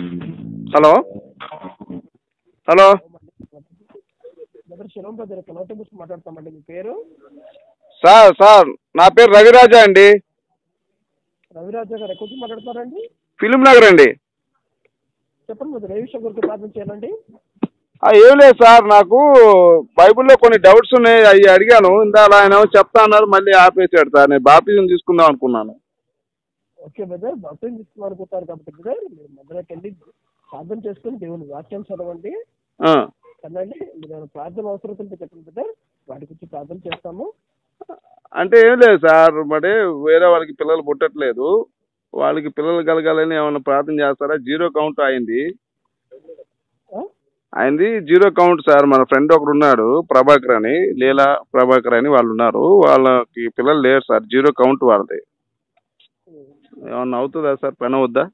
Hello hello brother Shivam brother కలవట గురించి మాట్లాడతామండి మీ పేరు సార్ సార్ నా పేరు రవిరాజా అండి రవిరాజా గారు ఎక్కడి నుంచి మాట్లాడతారండి ఫిలిం నగర్ అండి చెప్పండి బ్రదర్ ఏ విషయం గురించి ప్రార్థన చేయాలండి ఆ, ఏం లేదు సార్ నాకు బైబిల్లో కొన్ని డౌట్స్ ఉన్నాయి అవి అడిగాను ఇందాక ఆయన ఏమో చెప్తా అన్నారు మళ్ళీ ఆపేసాడు సార్ నేను బాప్తిజం తీసుకుందాం అనుకున్నాను ఓకే బ్రదర్ భక్తులు తీసుకుని అనుకుంటారు కాబట్టి బ్రదర్ మీరు మధ్యలోకి వెళ్ళి ప్రార్థన చేసుకుని దేవుని వాక్యం చదవండి ఆ, కదండి మీరు ఏమైనా ప్రార్థన అవసరం ఉంటే చెప్పండి బ్రదర్ వాటి గురించి ప్రార్థన చేస్తాము అంటే ఏం లేదు సార్ మరి వేరే వాళ్ళకి పిల్లలు పుట్టట్లేదు వాళ్ళకి పిల్లలు కలగాలని ఏమైనా ప్రార్థన చేస్తారా జీరో కౌంట్ అయింది ఆ? అయింది జీరో కౌంట్ సార్ మన ఫ్రెండ్ ఒకడు ఉన్నాడు ప్రభాకర్ అని లీలా ప్రభాకర్ అని వాళ్ళు ఉన్నారు వాళ్ళకి పిల్లలు లేరు సార్ జీరో కౌంట్ వాళ్ళది ఏమన్నా అవుతుందా సార్ పని అవుద్దా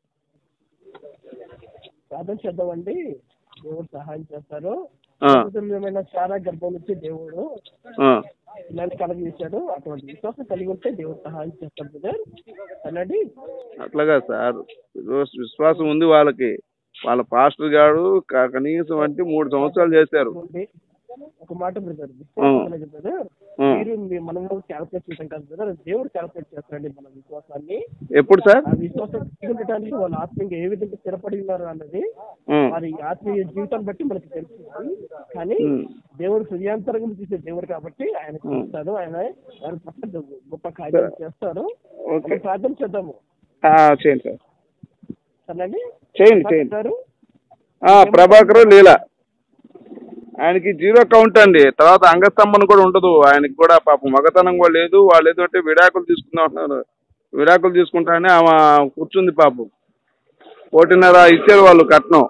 ప్రార్థన చేద్దామండి దేవుడు సహాయం చేస్తారు ఆ, ఏమైనా చాలా గర్భం నుంచి దేవుడు ఆ, పిల్లల్ని కలగజేశాడు అటువంటి విశ్వాసం కలిగి ఉంటే దేవుడు సహాయం చేస్తాడు బ్రదర్ అనండి అట్లాగా సార్ విశ్వాస- విశ్వాసం ఉంది వాళ్ళకి వాళ్ళ పాస్టర్ గారు క- కనీసం అంటే మూడు సంవత్సరాలు చేశారు ఉంది. ఒక మాట బ్రదర్ ఆ. బ్రదర్ ఆ. మీరు మీ- మనం క్యాల్కులేట్ చేయడం కాదు బ్రదర్ దేవుడు క్యాల్కులేట్ చేస్తాడండి మన విశ్వాసాన్ని ఎప్పుడు సార్ ఆ విశ్వాసం కలిగి ఉండటానికి వాళ్ళ ఆత్మీయంగా ఏ విధంగా స్థిరపడి ఉన్నారు అన్నది ఉం. వారి ఆత్మీయ జీవితాన్ని బట్టి మనకి తెలుస్తుంది కానీ ఉం. దేవుడు హృదయాంతరంగం చూసే దేవుడు కాబట్టి ఆయన ఉం. చూస్తాడు ఆయన ఆయన పట్ల గొప్ప కార్యాలు చేస్తారు ఓకే మనం ప్రార్థన చేద్దాము ఆ, చేయండి సార్ సరేనండి చేయండి చేయండి గారు ఆ, ప్రభాకర్ లీల ఆయనకి జీరో కౌంట్ అండి తర్వాత అంగస్తంభన కూడా ఉండదు ఆయనకి కూడా పాపం మగతనం కూడా లేదు వాళ్ళు ఏదో అంటే విడాకులు తీసుకుందాం అంటున్నారు విడాకులు తీసుకుంటానే ఆమె కూర్చుంది పాపం కోటిన్నర ఇచ్చారు వాళ్ళు కట్నం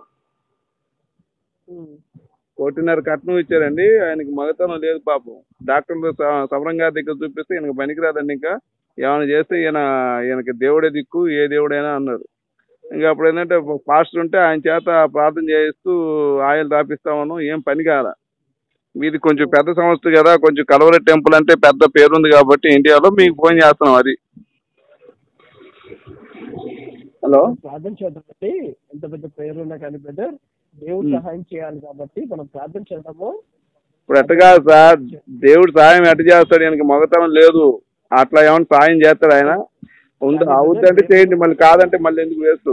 ఉం. కోటిన్నర కట్నం ఇచ్చారండి ఆయనకి మగతనం లేదు పాపం డాక్టర్లు స- సవరం గారి దగ్గర చూపిస్తే ఈయనకి పనికిరాదండి ఇంకా ఏమైనా చేస్తే ఈయన ఈయనకి దేవుడే దిక్కు ఏ దేవుడైనా అన్నారు ఇంకా అప్పుడు ఏంటంటే పాస్టర్ ఉంటే ఆయన చేత ప్రార్థన చేయిస్తూ ఆయిల్ రాపిస్తామను ఏం పని కాల మీది కొంచెం పెద్ద సంస్థ కదా కొంచెం కలవరి టెంపుల్ అంటే పెద్ద పేరుంది కాబట్టి ఇండియాలో మీకు ఫోన్ చేస్తున్నాం అది హలో ప్రార్థన చేద్దామండి ఎంత పెద్ద పేరు ఉన్నా కానీ బ్రదర్ దేవుడు సహాయం చేయాలి కాబట్టి మనం ప్రార్థన చేద్దాము ఇప్పుడు ఎట్టగా సార్ దేవుడు సాయం ఎట్ట చేస్తాడు ఈయనకి మగతనం లేదు అట్లా ఏమైనా సాయం చేస్తాడు ఆయన ఉంది అవుద్దంటే చేయండి మళ్ళీ కాదంటే మళ్ళీ ఎందుకు వేస్తూ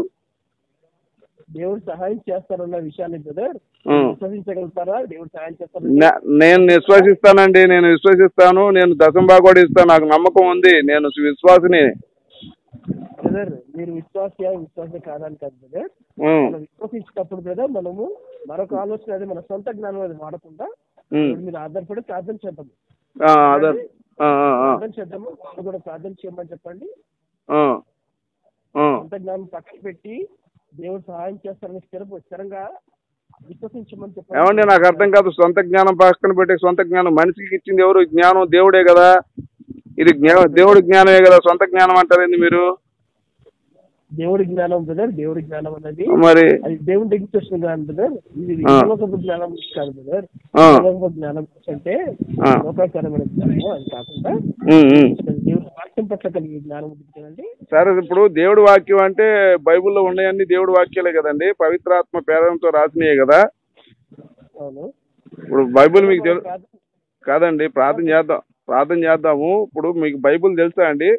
దేవుడు సహాయం చేస్తారన్న విషయాన్ని బ్రదర్ ఉం. విశ్వసించగలుగుతారా దేవుడు సహాయం చేస్తారు నే- నేను విశ్వసిస్తానండి నేను విశ్వసిస్తాను నేను దశంబా కూడా ఇస్తాను నాకు నమ్మకం ఉంది నేను విశ్వాసిని బ్రదర్ మీరు విశ్వాస విశ్వాస కాదని కాదు బ్రదర్ ఉం. మనం విశ్వసించినప్పుడు బ్రదర్ మనము మరొక ఆలోచన అది మన సొంత జ్ఞానం అది వాడకుండా ఉం. దేవుడి మీద ఆధారపడి ప్రార్థన చేద్దాము ఆ, అదే ఆ, ఆ, ఆ, ప్రార్థన చేద్దాము వాళ్ళు కూడా ప్రార్థన చేయమని చెప్పండి ఆ, ఆ. సొంత జ్ఞానం పక్కన పెట్టి దేవుడు సహాయం చేస్తారని స్థిర స్థిరంగా విశ్వసించమని చెప్పండి ఏమండి నాకు అర్థం కాదు సొంత జ్ఞానం పక్కన పెట్టే సొంత జ్ఞానం మనిషికి ఇచ్చింది ఎవరు జ్ఞానం దేవుడే కదా ఇది జ్ఞా దేవుడి జ్ఞానమే కదా సొంత జ్ఞానం అంటారేంది మీరు దేవుడి జ్ఞానం బ్రదర్ దేవుడి జ్ఞానం అనేది మరి అది దేవుని దగ్గర వచ్చిన జ్ఞానం బ్రదర్ ఇది ఆ. లోకపు జ్ఞానం కాదు బ్రదర్ ఆ. లోకపు జ్ఞానం అంటే ఆ. లోకాకరమైన జ్ఞానం అది కాకుండా ఉం, ఉం. దేవుడి వాక్యం పట్ల కలిగే జ్ఞానం ఉంటుంది కదండి సరే ఇప్పుడు దేవుడి వాక్యం అంటే బైబిల్లో ఉన్నాయన్నీ దేవుడి వాక్యాలే కదండి పవిత్రాత్మ ప్రేరణతో రాసినయే కదా అవును ఇప్పుడు బైబిల్ మీకు తెలు ప్రార్థన- కాదండి ప్రార్థన చేద్దాం ప్రార్థన చేద్దాము ఇప్పుడు మీకు బైబిల్ తెలుసా అండి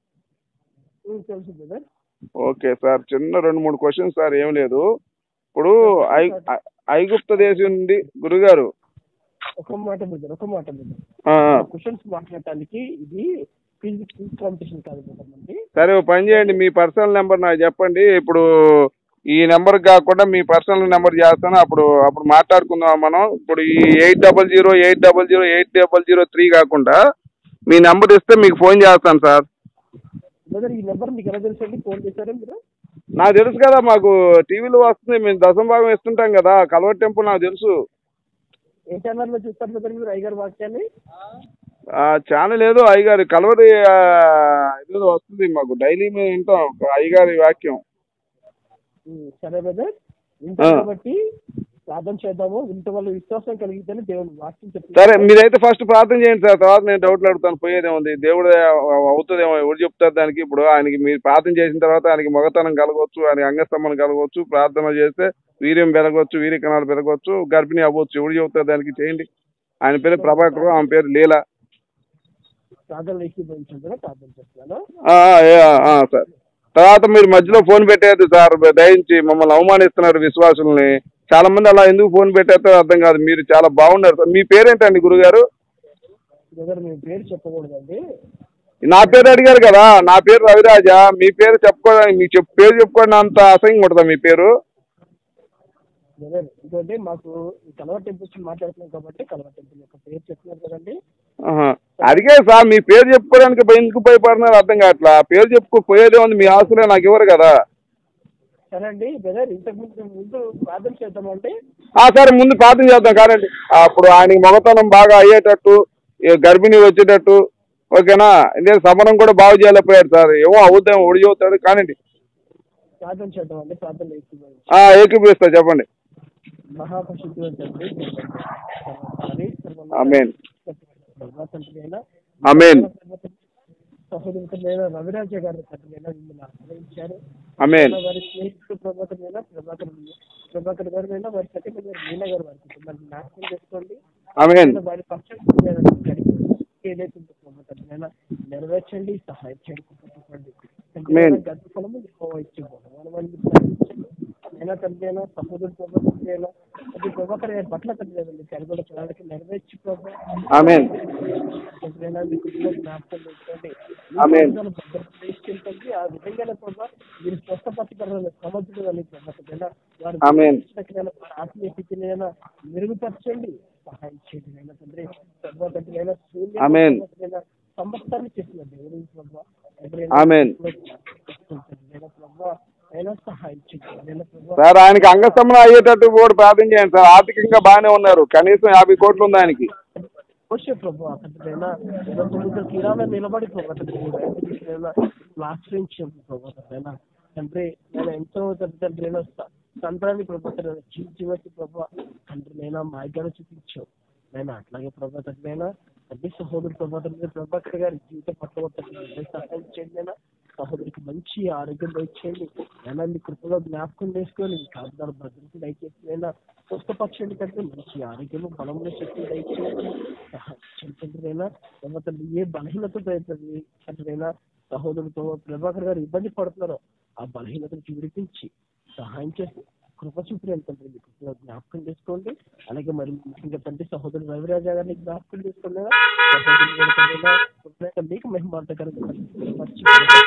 ఉం, తెలుసు బ్రదర్ ఓకే సార్ చిన్న రెండు మూడు క్వశ్చన్స్ సార్ ఏం లేదు ఇప్పుడు ఐ ఐ- ఐగుప్త దేశం నుండి గురుగారు ఒక మాట బ్రదర్ ఒక మాట బ్రదర్ ఆ, ఆ. క్వశ్చన్స్ మాట్లాడటానికి ఇది ఫిజిక్స్ కాంపిటీషన్ కాదు బ్రదర్ మనకి సరే ఓ పని చేయండి మీ పర్సనల్ నెంబర్ నాకు చెప్పండి ఇప్పుడు ఈ నెంబర్ కాకుండా మీ పర్సనల్ నెంబర్ చేస్తాను అప్పుడు అప్పుడు మాట్లాడుకుందాం మనం ఇప్పుడు ఈ eight double zero eight double zero eight double zero three కాకుండా మీ నెంబర్ ఇస్తే మీకు ఫోన్ చేస్తాను సార్ బ్రదర్ ఈ నెంబర్ మీకు ఎలా తెలుసండి ఫోన్ చేశారా మీరు నాకు తెలుసు కదా మాకు టీవీలో వస్తుంది మేము దశం భాగం ఇస్తుంటాం కదా కల్వర్ టెంపుల్ నాకు తెలుసు ఏ ఛానల్ లో చూస్తారు బ్రదర్ మీరు అయ్యగారి వాక్యాన్ని ఆ ఛానల్ ఏదో అయ్యగారి కలవరి ఆ, ఏదో వస్తుంది మాకు డైలీ మేము వింటాం ఒక అయ్యగారి వాక్యం ఉం, సరే బ్రదర్ వింటారు ఆ. కాబట్టి ప్రార్థన చేద్దాము ఇంటి వల్ల విశ్వాసం కలిగితేనే దేవుని వాక్యం చెప్తుంది సరే మీరైతే ఫస్ట్ ప్రార్థన చేయండి సార్ తర్వాత నేను డౌట్లు అడుగుతాను పోయేదేముంది దేవుడు అవుతుందేమో ఎవరు చెప్తారు దానికి ఇప్పుడు ఆయనకి మీరు ప్రార్థన చేసిన తర్వాత ఆయనకి మగతనం కలగవచ్చు ఆయనకి అంగస్తంభన కలగవచ్చు ప్రార్థన చేస్తే వీర్యం పెరగవచ్చు వీర్య కణాలు పెరగవచ్చు గర్భిణి అవ్వచ్చు ఎవరు చెప్తారు దానికి చేయండి ఆయన పేరు ప్రభాకర్ ఆమె పేరు లీల ప్రార్థనలు ఏకీభవించండి ప్రార్థన చేస్తున్నాను ఆ, ఆ, ఏ, ఆ, ఆ, సార్ తర్వాత మీరు మధ్యలో ఫోన్ పెట్టేది సార్ దయించి మమ్మల్ని అవమానిస్తున్నారు విశ్వాసుల్ని చాలా మంది అలా ఎందుకు ఫోన్ పెట్టేస్తారో అర్థం కాదు మీరు చాలా బాగున్నారు సార్ మీ పేరేంటండి గురుగారు బ్రదర్ మీ పేరు చెప్పకూడదండి నా పేరు అడిగారు కదా నా పేరు రవిరాజా మీ పేరు చెప్పుకోవడానికి మీ చెప్పు పేరు చెప్పుకోవడం అంత అసహ్యంగా ఉంటుందా మీ పేరు బ్రదర్ ఇంకోటి మాకు ఈ కలవ టెంపుల్స్ మాట్లాడుతున్నాం కాబట్టి కలవ టెంపుల్ యొక్క పేరు చెప్తున్నారు కదండి ఆహా. అడిగే సార్ మీ పేరు చెప్పుకోవడానికి భయ- ఎందుకు భయపడుతున్నారు అర్థం కావట్లా పేరు చెప్పుకో పోయేదే ఉంది మీ ఆస్తులే నాకు ఇవ్వరు కదా సరే అండి బ్రదర్ ఇంతకు ముందు ముందు ప్రార్థన చేద్దామంటే ఆ సరే ముందు ప్రార్థన చేద్దాం కాదండి అప్పుడు ఆయనకి మగతనం బాగా అయ్యేటట్టు ఈ గర్భిణి వచ్చేటట్టు ఓకేనా నేను సమరం కూడా బాగు చేయలేకపోయాడు సార్ ఏమో అవుతాం ఒడి చెబుతాడు కానండి ప్రార్థన చేద్దామండి ప్రార్థన ఏకీభవించి ఆ, ఏకీపిస్తా చెప్పండి మహాపరిశుద్ధుడు తండ్రి సర్వోన్నతుడు, సర్వోన్నతుడు, ఆమేన్. సర్వోన్నతుడైన ఆమేన్. సహోదరుడైన రవిరాజ గారి తండ్రినైనా మిమ్మల్ని ఆశ్రయించారు అమేన్ వారి స్నేహితుడు ప్రభాకరైనా ప్రభాకర్ ప్రభాకర్ గారినైనా వారి సత్యమ గారు మీన గారు వారి కుటుంబాన్ని నాశనం చేసుకోండి అమేన్ వారి పక్షం ఏదైతే ఉందో ప్రభాకరైనా నెరవేర్చండి సహాయం చేయండి కృప ఆమేన్. చూపండి గత ఫలము ఎక్కువ ఇచ్చిపోవడం మనం వాళ్ళని ప్రేమించండి. అయినా తండ్రి అయినా సహోదరు ప్రభాకర్ అయినా అది ప్రభాకర్ గారి పట్ల తండ్రి అయినా మీరు కనుగొన్న ప్రణాళిక నెరవేర్చి ప్రభావ ఆమేన్ ఎప్పుడైనా మీ కుటుంబం జ్ఞాపకం చేసుకోండి ఆమేన్. తీసుకెళ్తుంది ఆ విధంగానే ప్రభావ మీరు స్వస్థపరచగల సమర్థుడు అని ప్రభావ వారు ఆమేన్. వారి ఆత్మీయ స్థితినైనా మెరుగుపరచండి సహాయం చేయండి అయినా తండ్రి ప్రభావ తండ్రి అయినా శూన్య ఆమేన్. సమస్తాన్ని చేసిన దేవుడు ప్రభావ ఆమేన్. ప్రభావ అయినా సహాయం చేయండి అయినా ప్రభావ సార్ ఆయనకి అంగస్తంభన అయ్యేటట్టు కూడా ప్రార్థన చేయండి సార్ ఆర్థికంగా బాగానే ఉన్నారు కనీసం యాభై కోట్లు ఉంది ఆయనకి వచ్చే ప్రభు అతడిపైన ఏదో తొమ్మిది తీరాల నిలబడి ప్రభు అతడిపైన ఆశ్రయించాం ప్రభు అతడిపైన తండ్రి నేను ఎంతో తండ్రి తండ్రి అయినా స- సంతాన్ని ప్రభు జీవించి ప్రభు తండ్రి నైనా మార్గాన్ని చూపించావు నేను అట్లాగే ప్రభు తండ్రినైనా తండ్రి సహోదరు ప్రభు తండ్రి ప్రభాకర్ గారి జీవితం పట్టబడుతుంది సహాయం చేయండి అయినా సహోదరికి మంచి ఆరోగ్యం దయచేయండి అయినా మీ కృపలో జ్ఞాపకం చేసుకొని మీ కాపుదారు భద్రత దయచేసి అయినా స్వస్థపరచండి కంటే మంచి ఆరోగ్యము బలముల శక్తి దయచేయండి తండ్రినైనా తర్వాత ఏ బలహీనత తండ్రినైనా సహోదరుతో ప్రభాకర్ గారు ఇబ్బంది పడుతున్నారో ఆ బలహీనతను విడిపించి సహాయం చేసి కృప చూపుని తండ్రి మీకు కృపలో జ్ఞాపకం చేసుకోండి అలాగే మరి ముఖ్యంగా తండ్రి సహోదరుడు రవిరాజా గారిని జ్ఞాపకం చేసుకోండి సహోదరుడు కూడా తండ్రినా, కృపగా మీకు మహిమార్థకరంగా పరిచి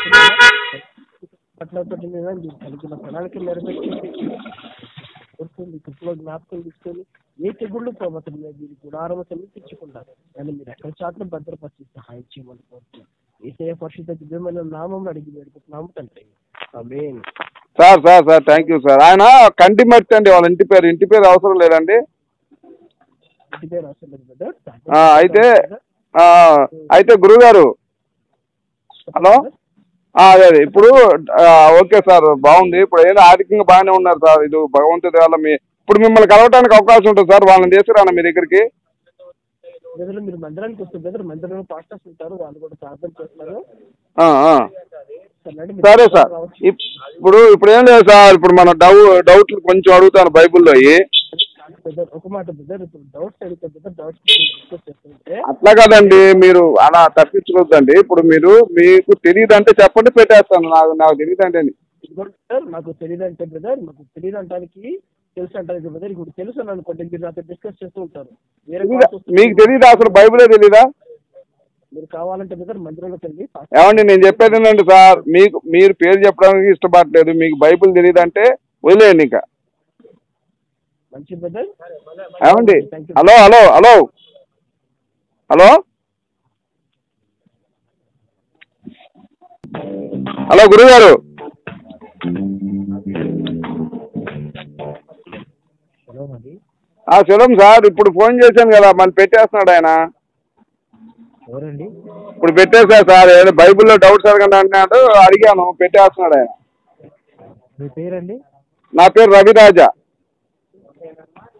పట్ల తండ్రినైనా మీరు కలిగిన ప్రణాళిక నెరవేర్చండి కోరుకోండి కృపలో జ్ఞాపకం తీసుకొని ఏ తెగుళ్ళు ప్రభావం మీరు గుడారం సమీపించకుండా దాన్ని మీరు ఎక్కడ చాటును భద్రపరిచి సహాయం చేయమని కోరుతున్నాను ఏసయ పరిశుద్ధ దివ్యమైన నామం అడిగి వేడుకుంటున్నాము తండ్రి amen sir sir sir thank you sir ఆయన కంటి మట్టి అండి వాళ్ళ ఇంటి పేరు ఇంటి పేరు అవసరం లేదండి ఇంటి పేరు అవసరం లేదు brother. ఆ, అయితే ఆ, అయితే గురుగారు హలో ఆ, అదే అదే ఇప్పుడు ఆ, ఓకే సార్ బాగుంది ఇప్పుడు ఏదో ఆర్థికంగా బాగానే ఉన్నారు సార్ ఇది భగవంతుడి వల్ల మీ ఇప్పుడు మిమ్మల్ని కలవడానికి అవకాశం ఉంటుంది సార్ వాళ్ళని తీసుకురానా మీ దగ్గరికి బ్రదర్ మీరు మందిరానికి వస్తే బ్రదర్ మందిరంలో పాస్టర్స్ ఉంటారు వాళ్ళు కూడా ప్రార్థన చేస్తున్నారు ఆ, ఆ. సరేనండి, మీరు సరే సార్ రావచ్చు. ఇప్- ఇప్పుడు ఇప్పుడు ఏం లేదు సార్ ఇప్పుడు మన డౌ డౌట్లు కొంచెం అడుగుతాను బైబిల్లో అయ్యి బ్రదర్ ఒక మాట బ్రదర్ ఇప్పుడు డౌట్స్ అడిగితే బ్రదర్ డౌట్స్ డిస్కస్ చేస్తుంటే అట్లా కాదండి మీరు అలా తప్పించుకోవద్దండి ఇప్పుడు మీరు మీకు తెలియదు అంటే చెప్పండి పెట్టేస్తాను నాకు నాకు తెలియదు అంటే ఇదిగోండి బ్రదర్ నాకు తెలియదు అంటే బ్రదర్ నాకు తెలియదు అంటానికి తెలుసు అంటానికి బ్రదర్ ఇప్పుడు తెలుసు అని అనుకోండి మీరు నాతో డిస్కస్ చేస్తూ ఉంటారు వేరే calls వస్తుంటే మీకు తెలియదు అసలు బైబిలే తెలీదా మీరు కావాలంటే బ్రదర్ మందిరంలోకి వెళ్ళి pastor ఏమండి నేను చెప్పేది ఏంటంటే సార్ మీకు మీరు పేరు చెప్పడానికి ఇష్టపడలేదు మీకు బైబిల్ తెలియదు అంటే వదిలేయండి ఇంకా మంచి బ్రదర్ ఏమండి hello hello hello hello hello గురుగారు హలో మరి ఆ శుభం సార్ ఇప్పుడు ఫోన్ చేశాను కదా మళ్ళీ పెట్టేస్తున్నాడు ఆయన ఎవరండి ఇప్పుడు పెట్టేసా సార్ ఏదో బైబిల్లో డౌట్స్ అడగండి అంటున్నాడు అడిగాను పెట్టేస్తున్నాడు ఆయన మీ పేరండి నా పేరు రవిరాజా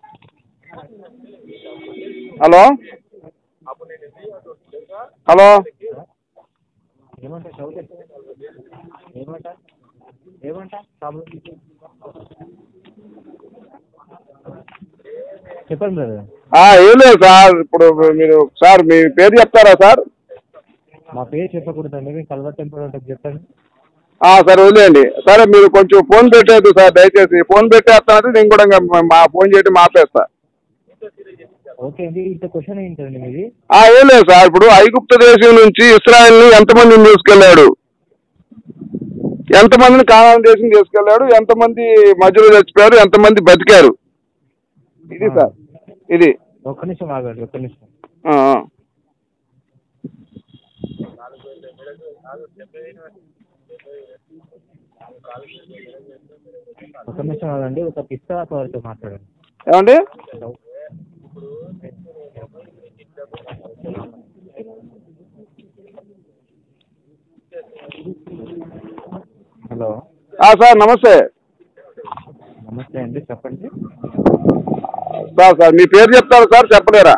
హలో హలో ఏమంటా చౌక ఏమంటా ఏమంటా ప్రాబ్లం చెప్పండి బ్రదర్ ఆ, ఏం లేదు సార్ ఇప్పుడు మీరు సార్ మీ పేరు చెప్తారా సార్ మా పేరు చెప్పకూడదండి మీకు కల్వర్ టెంపుల్ ఉంటుంది చెప్పండి ఆ, సరే వదిలేయండి సరే మీరు కొంచెం ఫోన్ పెట్టేది సార్ దయచేసి ఫోన్ పెట్టేస్తానంటే నేను కూడా ఇంకా మా ఫోన్ చేయడం ఆపేస్తా ఓకే అండి ఇంత క్వశ్చన్ ఏంటండి మీది ఆ, ఏం లేదు సార్ ఇప్పుడు ఐగుప్త దేశం నుంచి ఇస్రాయల్ని ఎంతమందిని తీసుకెళ్ళాడు ఎంతమందిని కానాన్ దేశం తీసుకెళ్ళాడు ఎంతమంది మధ్యలో చచ్చిపోయారు ఎంతమంది బతికారు ఇది సార్ ఇది ఒక్క నిమిషం ఆగండి ఒక్క నిమిషం ఆ, ఆ. ఒక్క నిమిషం ఆగండి ఒక పిస్తా వారితో మాట్లాడండి ఏమండి హలో ఆ, సార్ నమస్తే నమస్తే అండి చెప్పండి సార్ సార్ మీ పేరు చెప్తారా సార్ చెప్పలేరా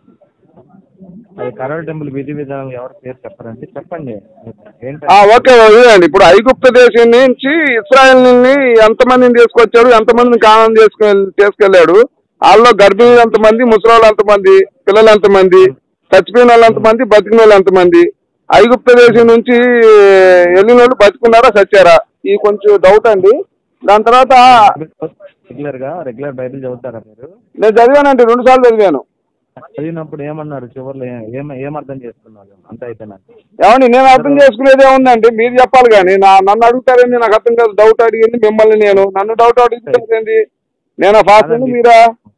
అది కరోల్ టెంపుల్ విధి విధానం ఎవరి పేరు చెప్పరండి చెప్పండి ఏంటి ఆ, ఓకే ఇదండి ఇప్పుడు ఐగుప్త దేశం నుంచి ఇస్రాయల్ని ఎంతమందిని తీసుకొచ్చాడు ఎంతమందిని కానం చేసుకు తీసుకెళ్ళాడు వాళ్ళలో గర్భిణీలు ఎంతమంది ముసలోళ్ళు ఎంతమంది పిల్లలు ఎంతమంది చచ్చిపోయిన వాళ్ళు ఎంతమంది బతికిన వాళ్ళు ఎంతమంది ఐగుప్త దేశం నుంచి వెళ్ళిన వాళ్ళు బతుకున్నారా చచ్చారా ఈ కొంచెం డౌట్ అండి దాని తర్వాత రెగ్యులర్ గా రెగ్యులర్ బైబిల్ చదువుతారా మీరు నేను చదివానండి రెండు సార్లు చదివాను చదివినప్పుడు ఏమన్నారు చివరిలో ఏ- ఏం ఏం అర్థం చేసుకున్నారు అంత అయిపోయినాక ఏమండి నేను అర్థం చేసుకునేది ఏముందండి మీరు చెప్పాలి కానీ నా నన్ను అడుగుతారండి నాకు అర్థం కాదు డౌట్ అడిగింది మిమ్మల్ని నేను నన్ను డౌట్ అడుగుతారేంది నేను ఫాస్ట్ మీరా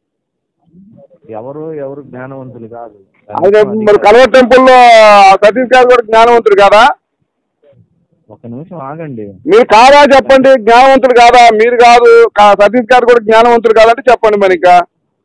ఎవరు ఎవరు జ్ఞానవంతులు కాదు అదే మరి కలవర్ టెంపుల్లో సతీష్ గారు కూడా జ్ఞానవంతుడు కాదా ఒక నిమిషం ఆగండి మీరు కాదా చెప్పండి జ్ఞానవంతుడు కాదా మీరు కాదు కా- సతీష్ గారు కూడా జ్ఞానవంతుడు కాదంటే చెప్పండి మరి ఇంకా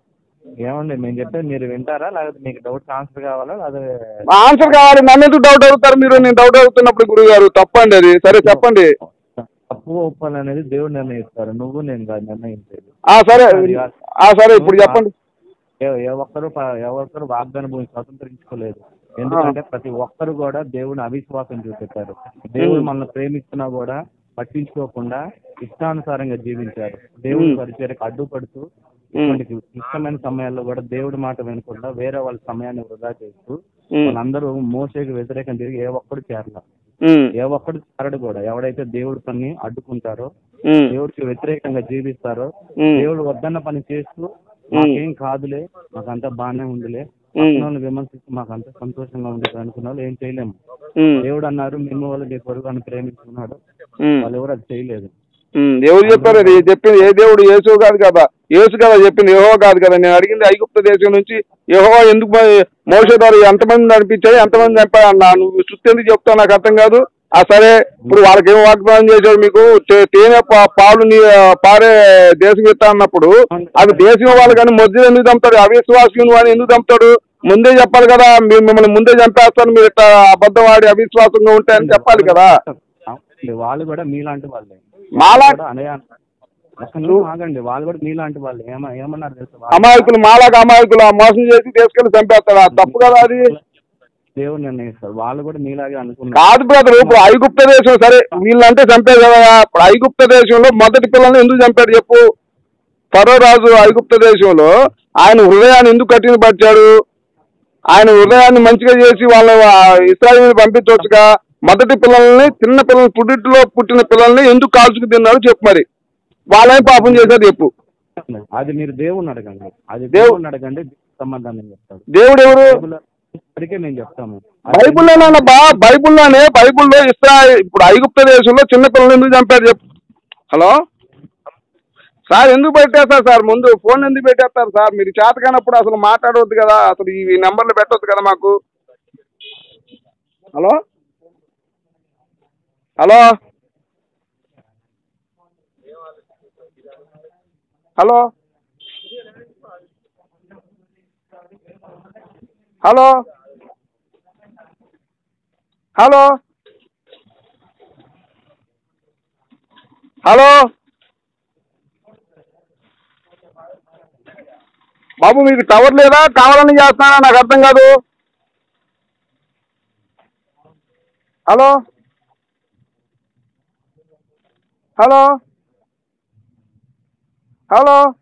ఏమండి మేము చెప్పేది మీరు వింటారా లేకపోతే మీకు డౌట్ ఆన్సర్ కావాలా లేదా ఆన్సర్ కావాలి నన్ను ఎందుకు డౌట్ అడుగుతారు మీరు నేను డౌట్ అడుగుతున్నప్పుడు గురువు గారు తప్పండి అది సరే చెప్పండి తప్పు ఒప్పాలి అనేది దేవుడు నిర్ణయిస్తారు నువ్వు నేను కాదు నిర్ణయించేది ఆ సరే ఆ సరే ఇప్పుడు చెప్పండి ఏ- ఏ ఒక్కరు ప- ఏ ఒక్కరు వాగ్దాన భూమి స్వతంత్రించుకోలేదు ఎందుకంటే ప్రతి ఒక్కరు కూడా దేవుని అవిశ్వాసం చూపెట్టారు దేవుడు మనల్ని ప్రేమిస్తున్నా కూడా పట్టించుకోకుండా ఇష్టానుసారంగా జీవించారు దేవుడి పరిచయకు అడ్డుపడుతూ ఇటువంటి ఇష్టమైన సమయాల్లో కూడా దేవుడి మాట వినకుండా వేరే వాళ్ళ సమయాన్ని వృధా చేస్తూ ఉమ్, వాళ్ళందరూ మోసేకి వ్యతిరేకం తిరిగి ఏ ఒక్కడు చేరల ఉమ్, ఏ ఒక్కడు చేరడు కూడా ఎవడైతే దేవుడి పని అడ్డుకుంటారో ఉమ్, దేవుడికి వ్యతిరేకంగా జీవిస్తారో ఉమ్, దేవుడు వద్దన్న పని చేస్తూ మాకేం కాదులే మాకంతా బాగానే ఉందిలే ఉమ్, పక్కన విమర్శిస్తూ మాకంతా సంతోషంగా ఉండేది అనుకున్న వాళ్ళు ఏం చేయలేము ఉమ్, దేవుడు అన్నారు మేము వాళ్ళు నీ పొరుగు అని ప్రేమించుకున్నాడు ఉమ్. వాళ్ళు ఎవరు అది చేయలేదు ఉమ్, ఎవరు చెప్పారు అది చెప్పింది ఏ దేవుడు యేసు కాదు కదా యేసు కదా చెప్పింది యెహోవా కాదు కదా నేను అడిగింది ఐగుప్త దేశం నుంచి యెహోవా ఎందుకు పోయి- మోసే ద్వారా ఎంతమంది నడిపించాడు ఎంతమంది చంపాడు అన్నా నువ్వు చుట్టూ ఎందుకు చెప్తావు నాకు అర్థం కాదు ఆ సరే ఇప్పుడు వాళ్ళకి ఏం వాగ్దానం చేశాడు మీకు తే- తేనె పా- పాలు నీ పారే దేశం ఇస్తా అన్నప్పుడు అది దేశం వాళ్ళు కానీ మధ్యలో ఎందుకు చంపుతాడు అవిశ్వాసం అని ఎందుకు చంపుతాడు ముందే చెప్పాలి కదా మీరు మిమ్మల్ని ముందే చంపేస్తాను మీరు ఇట్లా అబద్ధం ఆడి అవిశ్వాసంగా ఉంటాయని చెప్పాలి కదా అవునండి, వాళ్ళు కూడా మీలాంటి వాళ్ళే మాలా కూడా అనయా ఒక్క నిమిషం ఆగండి వాళ్ళు కూడా మీలాంటి వాళ్ళే ఏమ ఏమన్నారు తెలుసా వాళ్ళు అమాయకులు మాలాగా అమాయకులు ఆ మోసం చేసి తీసుకెళ్లి చంపేస్తాడు ఆ తప్పు కదా అది దేవుడు నిర్ణయిస్తారు వాళ్ళు కూడా మీలాగే అనుకున్నారు కాదు బ్రదర్ ఇప్పుడు ఐగుప్త దేశం సరే వీళ్ళంటే చంపారు కదా ఇప్పుడు ఐగుప్త దేశంలో మొదటి పిల్లల్ని ఎందుకు చంపాడు చెప్పు ఫరో రాజు ఐగుప్త దేశంలో ఆయన హృదయాన్ని ఎందుకు కఠినపరిచాడు ఆయన హృదయాన్ని మంచిగా చేసి వాళ్ళ ఇస్రాయిల్ పంపించవచ్చుగా మొదటి పిల్లల్ని చిన్న పిల్లల్ని పుట్టిట్లో పుట్టిన పిల్లల్ని ఎందుకు కాల్చుకు తిన్నాడు చెప్పు మరి వాళ్ళేం పాపం చేశారు చెప్పు అది మీరు దేవుడిని అడగండి అది దేవు- దేవుడిని అడగండి దేవుడు సమాధానం చెప్తాడు దేవుడు ఎవరు బైబిల్ ఇప్పటికే మేము చెప్తాము అది బైబుల్లోనబ్బా బైబుల్లోనే బైబుల్లో ఇస్రా ఇప్పుడు ఐగుప్త దేశంలో చిన్నపిల్లలు ఎందుకు చంపారు చెప్పు హలో సార్ ఎందుకు పెట్టేస్తారు సార్ ముందు ఫోన్ ఎందుకు పెట్టేస్తారు సార్ మీరు చేతకానప్పుడు అసలు మాట్లాడవద్దు కదా అసలు ఈ నెంబర్లు పెట్టవద్దు కదా మాకు hello hello hello hello hello hello బాబు మీకు టవర్ లేదా కావాలని చేస్తున్నానా నాకు అర్థం కాదు హలో హలో హలో